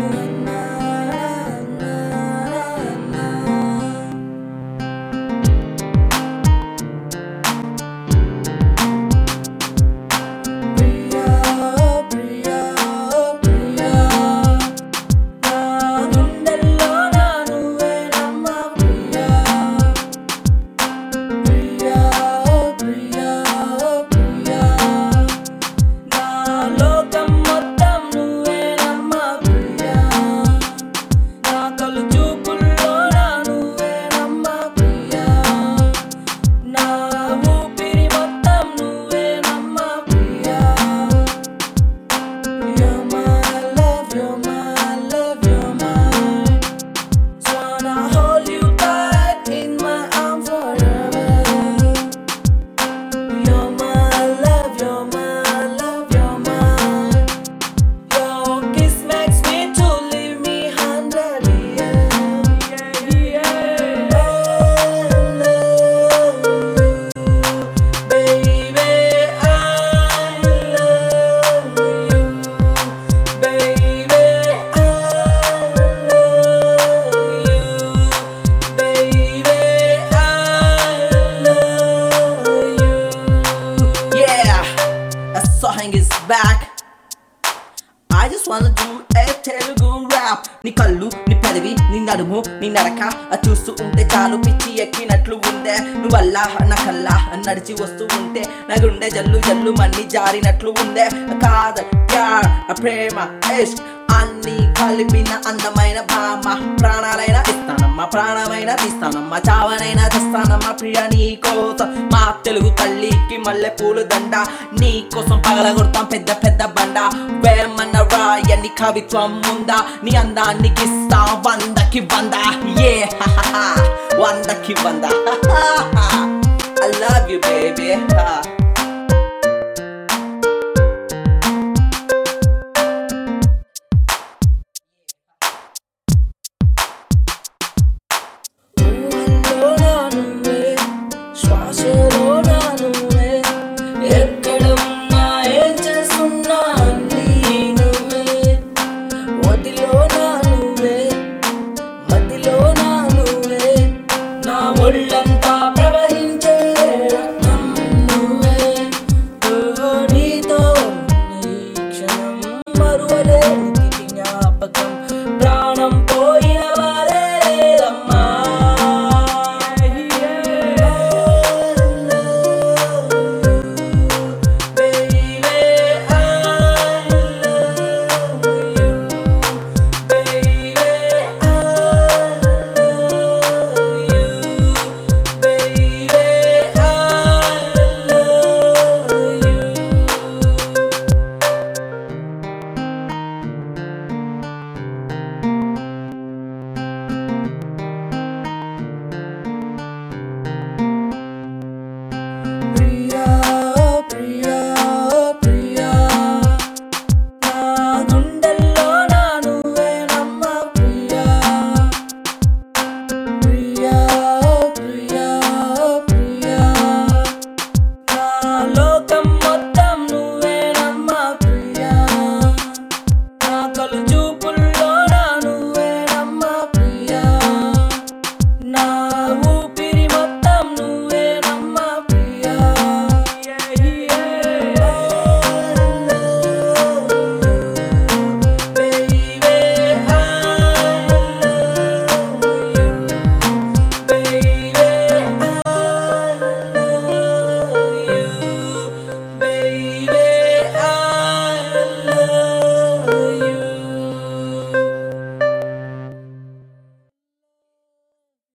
ప్రియా ప్రియా ప్రియా నా గుండెల్లో నా నువ్వేనమ్మా ప్రియా ప్రియా ప్రియా ప్రియా నా లోకం మొత్తం నువ్వేనమ్మా ప్రియా నా కలు చూపుల్లో నా నువ్వేనమ్మా ప్రియా నా ఊపిరి మొత్తం నువ్వేనమ్మా Priya You're my love, you're my love, you're mine. Just wanna hold you tight in my arms forever. You're my love, you're my love, you're mine. Your kiss makes me to leave me hundred years. Yeah, yeah. I love you, baby. I love you, baby. I love you, baby. I love you. Yeah, a song is back. I just wanna do a Telugu rap. నీ కళ్ళు నీ పెదవి నీ నడుము నీ నడక ఆ చూస్తూ ఉంటే చాలు పిచ్చి ఎక్కినట్లు ఉందే నువ్వల్లా నా కల్లా నడిచి వస్తూ ఉంటే నా గుండె జల్లు జల్లు మన్ని జారినట్లు ఉందే కాద ప్యార్ ఆ ప్రేమ ఇష్క్ అన్ని కలిపిన అందమైన భామ ప్రాణాలైనా ఇస్తానమ్మా ప్రాణమైన తీస్తానమ్మా చావనైనా తెస్తానమ్మా ప్రియ నీ కోసం మా తెలుగు తల్లికి మల్లె పూలు దండ నీ కోసం పగలగొడతాం పెద్ద పెద్ద బండ వేమన్న రాయని కవిత్వం ఉందా నీ అందానికి ఇస్తా వందకి వంద ఏ వందకి వంద I love you baby